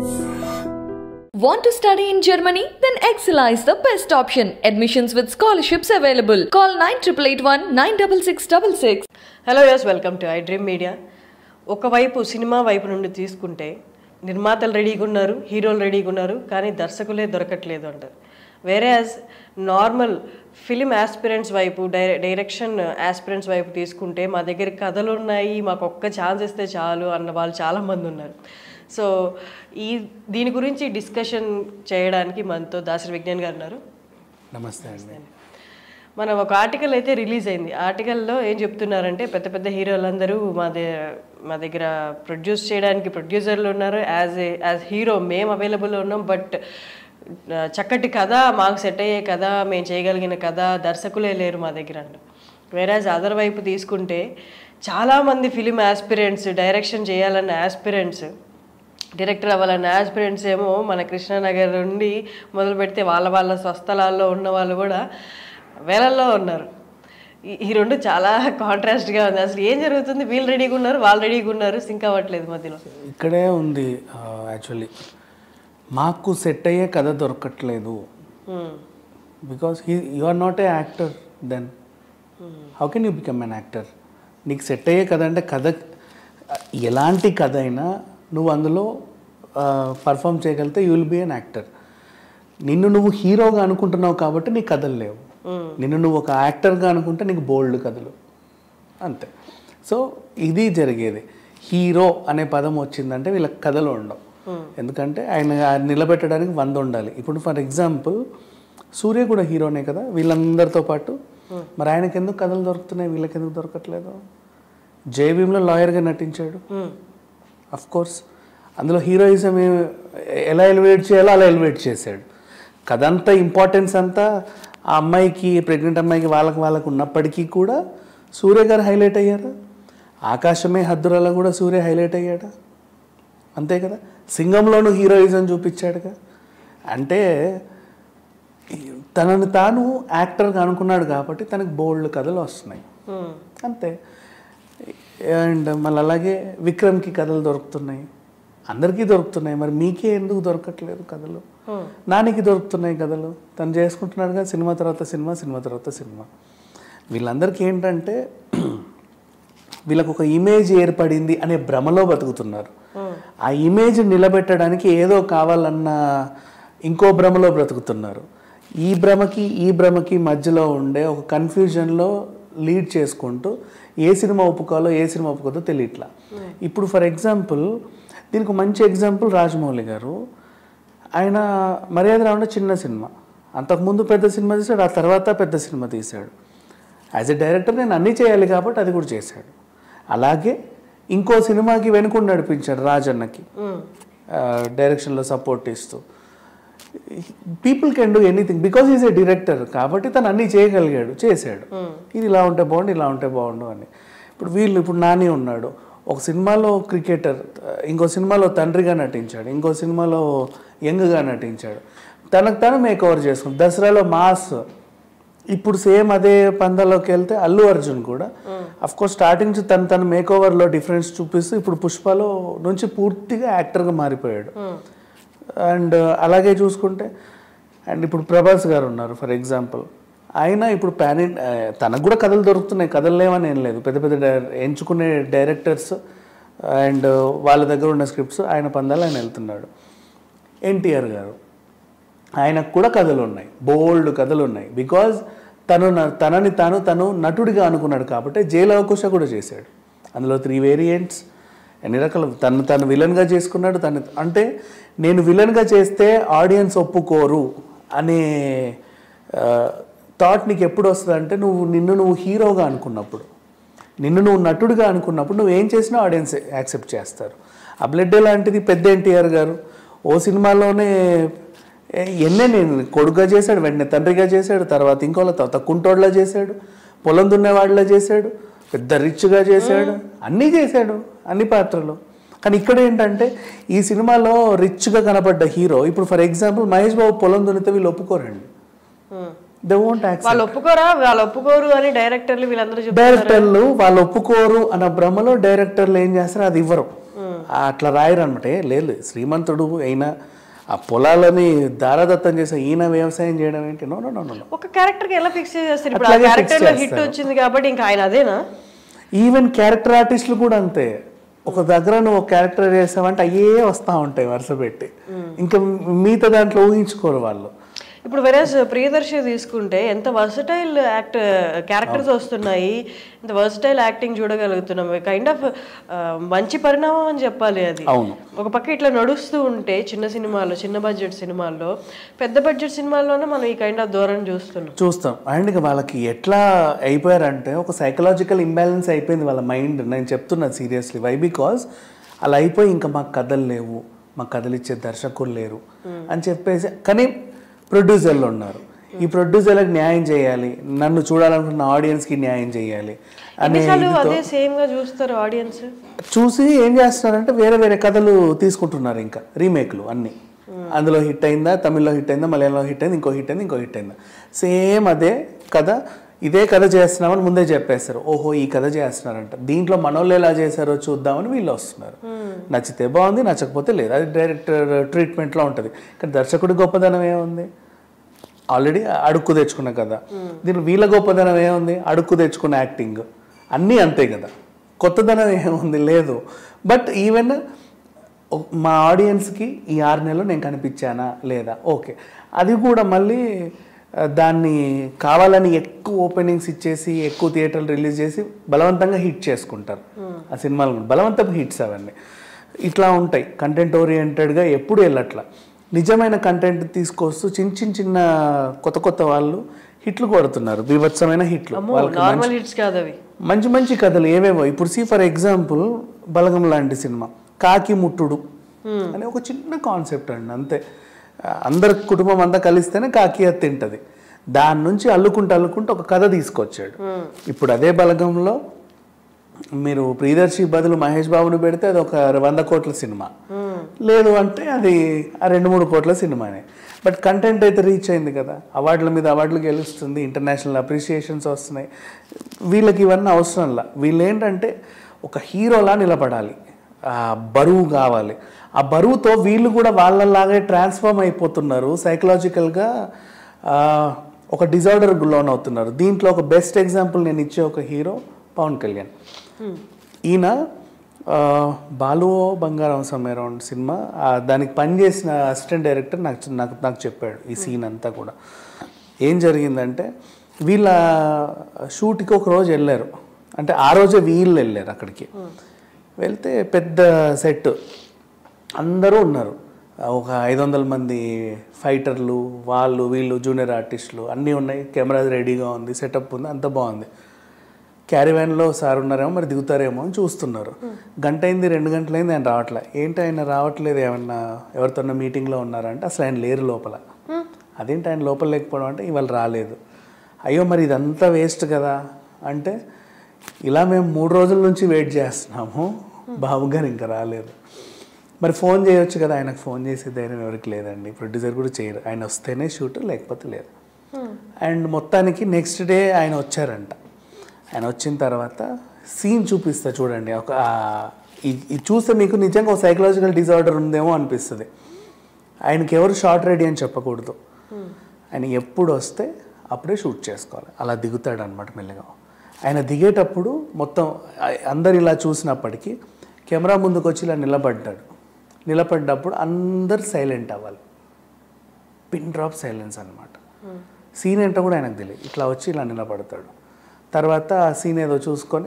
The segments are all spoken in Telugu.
Want to study in Germany? Then Excella is the best option. Admissions with scholarships available. Call 9881 96666. Hello yes welcome to I Dream Media ఒకవైపు సినిమా వైపు నుండి తీసుకుంటే నిర్మాతలు రెడీగా ఉన్నారు హీరోలు రెడీగా ఉన్నారు కానీ దర్శకులే దొరకట్లేదు అంటారు వేరే యాజ్ నార్మల్ ఫిలిం ఆస్పిరెంట్స్ వైపు డై డైరెక్షన్ ఆస్పిరెంట్స్ వైపు తీసుకుంటే మా దగ్గర కథలు ఉన్నాయి మాకు ఒక్క ఛాన్స్ ఇస్తే చాలు అన్న వాళ్ళు చాలామంది ఉన్నారు సో ఈ దీని గురించి డిస్కషన్ చేయడానికి మనతో దాసరి విజ్ఞాన్ గారు ఉన్నారు నమస్తే అండి మనం ఒక ఆర్టికల్ అయితే రిలీజ్ అయింది ఆర్టికల్లో ఏం చెప్తున్నారంటే పెద్ద పెద్ద హీరోలందరూ మా దే మా దగ్గర ప్రొడ్యూస్ చేయడానికి ప్రొడ్యూసర్లు ఉన్నారు యాజ్ ఏ యాజ్ హీరో మేము అవైలబుల్ ఉన్నాం బట్ చక్కటి కథ మాకు సెట్ అయ్యే కథ మేము చేయగలిగిన కథ దర్శకులే లేరు మా దగ్గర అంట వేరాజ్ అదర్ వైపు తీసుకుంటే చాలామంది ఫిలిం ఆస్పిరెంట్స్ డైరెక్షన్ చేయాలన్న ఆస్పిరెంట్స్ డైరెక్టర్ అవ్వాలన్న ఆస్పిరెంట్స్ ఏమో మన కృష్ణానగర్ నుండి మొదలు పెడితే వాళ్ళ వాళ్ళ స్వస్థలాల్లో ఉన్న వాళ్ళు కూడా వేలల్లో ఉన్నారు ఈ- ఈ రెండు చాలా కాంట్రాస్ట్గా ఉంది అసలు ఏం జరుగుతుంది వీళ్ళు రెడీగా ఉన్నారు వాళ్ళు రెడీగా ఉన్నారు సింక్ అవ్వట్లేదు మధ్యలో ఇక్కడే ఉంది యాక్చువల్లీ మాకు సెట్ అయ్యే కథ దొరకట్లేదు Hmm. Because he you are not a actor then how can you become an actor నీకు సెట్ అయ్యే కథ అంటే కథ ఎలాంటి కథ అయినా నువ్వు అందులో పర్ఫామ్ చేయగలిగితే you will be an actor నిన్ను నువ్వు హీరోగా అనుకుంటున్నావు కాబట్టి నీకు కథలు లేవు నిన్ను నువ్వు ఒక యాక్టర్గా అనుకుంటే నీకు బోల్డ్ కథలు అంతే సో ఇది జరిగేది హీరో అనే పదం వచ్చిందంటే వీళ్ళకి కథలు ఉండవు ఎందుకంటే ఆయన ఆయన నిలబెట్టడానికి వంద ఉండాలి ఇప్పుడు ఫర్ ఎగ్జాంపుల్ సూర్య కూడా హీరోనే కదా వీళ్ళందరితో పాటు మరి ఆయనకి ఎందుకు కథలు దొరుకుతున్నాయి వీళ్ళకి ఎందుకు దొరకట్లేదు జేబీఎంలో లాయర్గా నటించాడు Hmm. అఫ్ కోర్స్ అందులో హీరోయిజం ఏ- ఎలా ఎలివేట్ చేయాలో అలా ఎలివేట్ చేశాడు కథంతా ఇంపార్టెన్స్ అంతా ఆ అమ్మాయికి ప్రెగ్నెంట్ అమ్మాయికి వాళ్ళకి వాళ్ళకి ఉన్నప్పటికీ కూడా సూర్య గారు హైలైట్ అయ్యారా ఆకాశమే హద్దురలో కూడా సూర్య హైలైట్ అయ్యాడా అంతే కదా సింగంలోనూ హీరోయిజం చూపించాడుగా అంటే తనను తాను యాక్టర్గా అనుకున్నాడు కాబట్టి తనకు బోల్డ్ కథలు వస్తున్నాయి Hmm. అంతే అండ్ మళ్ళీ అలాగే విక్రమ్కి కథలు దొరుకుతున్నాయి అందరికీ దొరుకుతున్నాయి మరి మీకే ఎందుకు దొరకట్లేదు కథలు నానికి దొరుకుతున్నాయి కథలు తను చేసుకుంటున్నాడుగా సినిమా తర్వాత సినిమా సినిమా తర్వాత సినిమా వీళ్ళందరికీ ఏంటంటే వీళ్ళకు ఒక ఇమేజ్ ఏర్పడింది అనే భ్రమలో బతుకుతున్నారు ఆ ఇమేజ్ నిలబెట్టడానికి ఏదో కావాలన్న ఇంకో భ్రమలో బ్రతుకుతున్నారు ఈ భ్రమకి ఈ భ్రమకి మధ్యలో ఉండే ఒక కన్ఫ్యూజన్లో లీడ్ చేసుకుంటూ ఏ సినిమా ఒప్పుకోవాలో ఏ సినిమా ఒప్పుకోదో తెలియట్లా ఇప్పుడు ఫర్ ఎగ్జాంపుల్ దీనికి ఒక మంచి ఎగ్జాంపుల్ రాజమౌళి గారు ఆయన మర్యాద రావడం చిన్న సినిమా అంతకుముందు పెద్ద సినిమా తీశాడు ఆ తర్వాత పెద్ద సినిమా తీశాడు యాజ్ ఎ డైరెక్టర్ నేను అన్నీ చేయాలి కాబట్టి అది కూడా చేశాడు అలాగే ఇంకో సినిమాకి వెనుకుండి నడిపించాడు రాజన్నకి ఆ, డైరెక్షన్లో సపోర్ట్ ఇస్తూ people can do anything because is a director కాబట్టి తను అన్నీ చేయగలిగాడు చేశాడు ఇది ఇలా ఉంటే బాగుండు ఇలా ఉంటే బాగుండు అని ఇప్పుడు వీళ్ళు ఇప్పుడు నాని ఉన్నాడు ఒక సినిమాలో క్రికెటర్ ఇంకో సినిమాలో తండ్రిగా నటించాడు ఇంకో సినిమాలో యంగ్గా నటించాడు తనకు తను మేక్ ఓవర్ చేసుకుంది దసరాలో మాస్ ఇప్పుడు సేమ్ అదే పందాలోకి వెళ్తే అల్లు అర్జున్ కూడా అఫ్ కోర్స్ స్టార్టింగ్ నుంచి తను తన మేక్ ఓవర్లో డిఫరెన్స్ చూపిస్తూ ఇప్పుడు పుష్పలో నుంచి పూర్తిగా యాక్టర్గా మారిపోయాడు అండ్ అలాగే చూసుకుంటే అండ్ ఇప్పుడు ప్రభాస్ గారు ఉన్నారు ఫర్ ఎగ్జాంపుల్ ఆయన ఇప్పుడు పాన్ ఇన్- ఆ, తనకు కూడా కథలు దొరుకుతున్నాయి కథలు లేవని ఏం లేదు పెద్ద పెద్ద డై- ఎంచుకునే డైరెక్టర్స్ అండ్ వాళ్ళ దగ్గర ఉన్న స్క్రిప్ట్స్ ఆయన పందాలు ఆయన వెళ్తున్నాడు ఎన్టీఆర్ గారు ఆయనకు కూడా కథలు ఉన్నాయి బోల్డ్ కథలు ఉన్నాయి బికాజ్ తను న- తనని తాను తను నటుడిగా అనుకున్నాడు కాబట్టి జైలు అవకుశ కూడా చేశాడు అందులో త్రీ వేరియంట్స్ ఎన్ని రకాల తను తను విలన్గా చేసుకున్నాడు తను అంటే నేను విలన్గా చేస్తే ఆడియన్స్ ఒప్పుకోరు అనే థాట్ నీకు ఎప్పుడు వస్తుంది అంటే నువ్వు నిన్ను నువ్వు హీరోగా అనుకున్నప్పుడు నిన్ను నువ్వు నటుడిగా అనుకున్నప్పుడు నువ్వు ఏం చేసినా ఆడియన్స్ యాక్సెప్ట్ చేస్తారు ఆ బ్లడ్ లాంటిది పెద్ద ఎన్టీఆర్ గారు ఓ సినిమాలోనే ఏ- ఎన్నే నేను కొడుకుగా చేశాడు వెంటనే తండ్రిగా చేశాడు తర్వాత ఇంకోళ్ళ తర్వాత కుంటోడ్లా చేశాడు పొలం దున్నేవాడిలా చేశాడు పెద్ద రిచ్గా చేశాడు అన్నీ చేశాడు అన్ని పాత్రలు కానీ ఇక్కడ ఏంటంటే ఈ సినిమాలో రిచ్గా కనపడ్డ హీరో ఇప్పుడు ఫర్ ఎగ్జాంపుల్ మహేష్ బాబు పొలం దున్నితే వీళ్ళు ఒప్పుకోరండి దే వోంట్ యాక్సెప్ట్ వాళ్ళు ఒప్పుకోరా వాళ్ళు ఒప్పుకోరు అని డైరెక్టర్లు వీళ్ళందరూ చెప్తారు డైరెక్టర్లు వాళ్ళు ఒప్పుకోరు అన్న భ్రమలో డైరెక్టర్లు ఏం చేస్తారు అది ఇవ్వరు అట్లా రాయరు అనమాట లేదు శ్రీమంతుడు అయినా ఆ పొలాలని దారాదత్తం చేసే ఈయన వ్యవసాయం చేయడం ఏంటి నో నో నో నో ఒక క్యారెక్టర్ కి ఎలా ఫిక్స్ చేస్తారు ఇప్పుడు ఆ అట్లాగే fix క్యారెక్టర్ లో హిట్ చేస్తారు. వచ్చింది కాబట్టి ఇంకా ఆయన అదేనా ఈవెన్ క్యారెక్టర్ ఆర్టిస్టులు కూడా అంతే ఒక దగ్గర నువ్వు ఒక క్యారెక్టర్ చేసావంటే అయ్యే వస్తూ ఉంటాయి వరుస పెట్టి ఇంకా మిగతా దాంట్లో ఊహించుకోరు వాళ్ళు ఇప్పుడు వెరస్ ప్రియదర్శి తీసుకుంటే ఎంత వర్సటైల్ యాక్ట్ క్యారెక్టర్స్ వస్తున్నాయి ఇంత వర్సటైల్ యాక్టింగ్ చూడగలుగుతున్నాం కైండ్ ఆఫ్ మంచి పరిణామం అని చెప్పాలి అది అవును ఒక పక్క ఇట్లా నడుస్తూ ఉంటే చిన్న సినిమాల్లో చిన్న బడ్జెట్ సినిమాల్లో పెద్ద బడ్జెట్ సినిమాల్లోనే మనం ఈ కైండ్ ఆఫ్ ధోరణి చూస్తున్నాం చూస్తాం అండ్ ఇక వాళ్ళకి ఎట్లా అయిపోయారంటే ఒక సైకలాజికల్ ఇంబ్యాలెన్స్ అయిపోయింది వాళ్ళ మైండ్ నేను చెప్తున్నా సీరియస్లీ వై బికాజ్ అలా అయిపోయి ఇంకా మాకు కథలు లేవు మాకు కథలు ఇచ్చే దర్శకులు లేరు అని చెప్పేసి కానీ ప్రొడ్యూసర్లు ఉన్నారు ఈ ప్రొడ్యూసర్లకు న్యాయం చేయాలి నన్ను చూడాలనుకున్న ఆడియన్స్కి న్యాయం చేయాలి అనే ఎన్నిసార్లు అదే సేమ్ గా చూస్తారు ఆడియన్స్ చూసి ఏం చేస్తున్నారంటే వేరే వేరే కథలు తీసుకుంటున్నారు ఇంకా రీమేక్లు అన్ని అందులో హిట్ అయిందా తమిళ్లో హిట్ అయిందా మలయాళంలో హిట్ అయింది ఇంకో హిట్ అయింది ఇంకో హిట్ అయిందా సేమ్ అదే కథ ఇదే కథ చేస్తున్నామని ముందే చెప్పేస్తారు ఓహో ఈ కథ చేస్తున్నారంట దీంట్లో మనోళ్ళు ఎలా చేశారో చూద్దామని వీళ్ళు వస్తున్నారు నచ్చితే బాగుంది నచ్చకపోతే లేదు అది డైరెక్టర్ ట్రీట్మెంట్లో ఉంటుంది కానీ దర్శకుడి గొప్పదనం ఏముంది ఆల్రెడీ అడుక్కు తెచ్చుకున్న కదా దీని వీళ్ళ గొప్పదనం ఏముంది అడుక్కు తెచ్చుకున్న యాక్టింగ్ అన్నీ అంతే కదా కొత్తదనం ఏముంది లేదు బట్ ఈవెన్ మా ఆడియన్స్కి ఈ ఆరు నెలలు నేను కనిపించానా లేదా ఓకే అది కూడా మళ్ళీ ఆ, దాన్ని కావాలని ఎక్కువ ఓపెనింగ్స్ ఇచ్చేసి ఎక్కువ థియేటర్లు రిలీజ్ చేసి బలవంతంగా హిట్ చేసుకుంటారు ఆ సినిమాలు కూడా బలవంతపు హిట్స్ అవన్నీ ఇట్లా ఉంటాయి కంటెంట్ ఓరియంటెడ్గా ఎప్పుడు వెళ్ళట్లా నిజమైన కంటెంట్ తీసుకొస్తూ చిన్న చిన్న చిన్న కొత్త కొత్త వాళ్ళు హిట్లు కొడుతున్నారు బీభత్సమైన హిట్లు వాళ్ళకి నార్మల్ హిట్స్ కాదు అవి మంచి మంచి కథలు ఏవేవో ఇప్పుడు సి ఫర్ ఎగ్జాంపుల్ బలగం లాంటి సినిమా కాకి ముట్టుడు అనే ఒక చిన్న కాన్సెప్ట్ అండి అంతే ఆ, అందరి కుటుంబం అంతా కలిస్తేనే కాకి అది తింటది దాని నుంచి అల్లుకుంటూ అల్లుకుంటూ ఒక కథ తీసుకొచ్చాడు ఇప్పుడు అదే బలగంలో మీరు ప్రియదర్శి బదులు మహేష్ బాబుని పెడితే అది ఒక వంద కోట్ల సినిమా లేదు అంటే అది ఆ రెండు మూడు కోట్ల సినిమానే బట్ కంటెంట్ అయితే రీచ్ అయింది కదా అవార్డుల మీద అవార్డులు గెలుస్తుంది ఇంటర్నేషనల్ అప్రిషియేషన్స్ వస్తున్నాయి వీళ్ళకి ఇవన్నీ అవసరంలా వీళ్ళు ఏంటంటే ఒక హీరోలా నిలబడాలి ఆ బరువు కావాలి ఆ బరువుతో వీళ్ళు కూడా వాళ్ళలాగే ట్రాన్స్ఫార్మ్ అయిపోతున్నారు సైకలాజికల్గా ఒక డిజార్డర్ లోన్ అవుతున్నారు దీంట్లో ఒక బెస్ట్ ఎగ్జాంపుల్ నేను ఇచ్చే ఒక హీరో పవన్ కళ్యాణ్ ఈయన ఆ, బాలు బంగారం సమ్ అరౌండ్ సినిమా ఆ, దానికి పనిచేసిన అసిస్టెంట్ డైరెక్టర్ నాకు చె- నాకు నాకు చెప్పాడు ఈ సీన్ అంతా కూడా ఏం జరిగిందంటే వీళ్ళ షూట్కి ఒక రోజు వెళ్ళారు అంటే ఆ రోజే వీళ్ళు వెళ్ళారు అక్కడికి వెళ్తే పెద్ద సెట్ అందరూ ఉన్నారు ఒక ఐదు వందల మంది ఫైటర్లు వాళ్ళు వీళ్ళు జూనియర్ ఆర్టిస్టులు అన్నీ ఉన్నాయి కెమెరా రెడీగా ఉంది సెటప్ ఉంది అంత బాగుంది క్యారీవ్యాన్లో సార్ ఉన్నారేమో మరి దిగుతారేమో అని చూస్తున్నారు గంట అయింది రెండు గంటలైంది ఆయన రావట్లే ఏంటి ఆయన రావట్లేదు ఏమన్నా ఎవరితోన్నా మీటింగ్లో ఉన్నారంటే అసలు ఆయన లేరు లోపల అదేంటి ఆయన లోపల లేకపోవడం అంటే ఇవాళ రాలేదు అయ్యో మరి ఇదంతా వేస్ట్ కదా అంటే ఇలా మేము మూడు రోజుల నుంచి వెయిట్ చేస్తున్నాము బాబు గారు ఇంకా రాలేదు మరి ఫోన్ చేయొచ్చు కదా ఆయనకు ఫోన్ చేసే ధైర్యం ఎవరికి లేదండి ప్రొడ్యూసర్ కూడా చేయరు ఆయన వస్తేనే షూట్ లేకపోతే లేదు అండ్ మొత్తానికి నెక్స్ట్ డే ఆయన వచ్చారంట ఆయన వచ్చిన తర్వాత సీన్ చూపిస్తా చూడండి ఒక ఆ, ఇది ఇది చూస్తే మీకు నిజంగా ఒక సైకలాజికల్ డిజార్డర్ ఉందేమో అనిపిస్తుంది ఆయనకి ఎవరు షార్ట్ రెడీ అని చెప్పకూడదు ఆయన ఎప్పుడు వస్తే అప్పుడే షూట్ చేసుకోవాలి అలా దిగుతాడు అనమాట మెల్లగా ఆయన దిగేటప్పుడు మొత్తం ఆ- అందరు ఇలా చూసినప్పటికీ కెమెరా ముందుకు వచ్చి ఇలా నిలబడ్డాడు నిలబడ్డప్పుడు అందరు సైలెంట్ అవ్వాలి పిన్ డ్రాప్ సైలెన్స్ అనమాట సీన్ ఏంటో కూడా ఆయనకు తెలియదు ఇట్లా వచ్చి ఇలా నిలబడతాడు తర్వాత ఆ సీన్ ఏదో చూసుకొని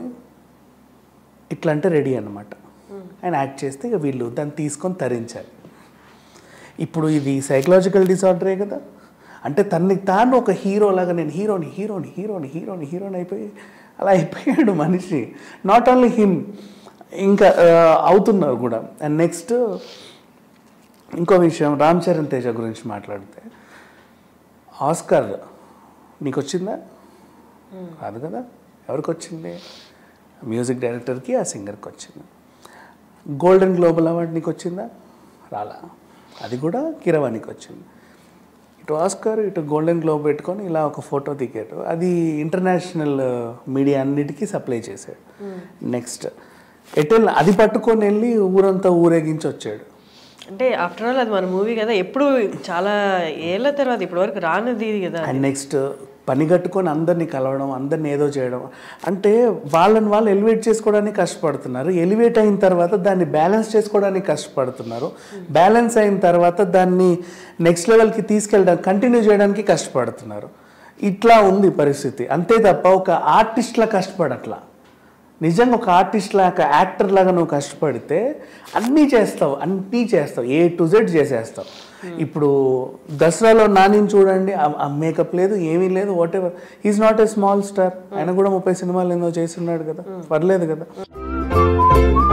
ఇట్లా అంటే రెడీ అనమాట ఆయన యాక్ట్ చేస్తే ఇక వీళ్ళు దాన్ని తీసుకొని తరించాలి ఇప్పుడు ఇది సైకలాజికల్ డిసార్డరే కదా అంటే తనకి తాను ఒక హీరో లాగా నేను హీరోని హీరోని హీరోని హీరోని హీరోని అయిపోయి అలా అయిపోయాడు మనిషి నాట్ ఓన్లీ హిమ్ ఇంకా ఆ, అవుతున్నారు కూడా అండ్ నెక్స్ట్ ఇంకో విషయం రామ్ చరణ్ తేజ గురించి మాట్లాడితే ఆస్కార్ నీకు వచ్చిందా రాదు కదా ఎవరికి వచ్చింది మ్యూజిక్ డైరెక్టర్కి ఆ సింగర్కి వచ్చింది గోల్డెన్ గ్లోబల్ అవార్డ్ నీకు వచ్చిందా రాలా అది కూడా కిరవానికి వచ్చింది ఇటు ఆస్కార్ ఇటు గోల్డెన్ గ్లోబ్ పెట్టుకొని ఇలా ఒక ఫోటో దిగాడు అది ఇంటర్నేషనల్ మీడియా అన్నిటికీ సప్లై చేశాడు నెక్స్ట్ ఎటెల్ అది పట్టుకొని వెళ్ళి ఊరంతా ఊరేగించి వచ్చాడు అంటే ఆఫ్టర్ ఆల్ అది మన మూవీ కదా ఎప్పుడు చాలా ఏళ్ళ తర్వాత ఇప్పటివరకు రానిది ఇది కదా అండ్ నెక్స్ట్ పని కట్టుకొని అందరినీ కలవడం అందరిని ఏదో చేయడం అంటే వాళ్ళని వాళ్ళు ఎలివేట్ చేసుకోవడానికి కష్టపడుతున్నారు ఎలివేట్ అయిన తర్వాత దాన్ని బ్యాలెన్స్ చేసుకోవడానికి కష్టపడుతున్నారు బ్యాలెన్స్ అయిన తర్వాత దాన్ని నెక్స్ట్ లెవెల్కి తీసుకెళ్ళడానికి కంటిన్యూ చేయడానికి కష్టపడుతున్నారు ఇట్లా ఉంది పరిస్థితి అంతే తప్ప ఒక ఆర్టిస్ట్లా కష్టపడట్లా నిజంగా ఒక ఆర్టిస్ట్ లాగా యాక్టర్ లాగా నువ్వు కష్టపడితే అన్నీ చేస్తావు అన్నీ చేస్తావు ఏ టు జెడ్ చేసేస్తావు ఇప్పుడు దసరాలో నానిని చూడండి ఆ మేకప్ లేదు ఏమీ లేదు whatever is not a small star ఆయన కూడా ముప్పై సినిమాలు ఏందో చేస్తున్నాడు కదా పర్లేదు కదా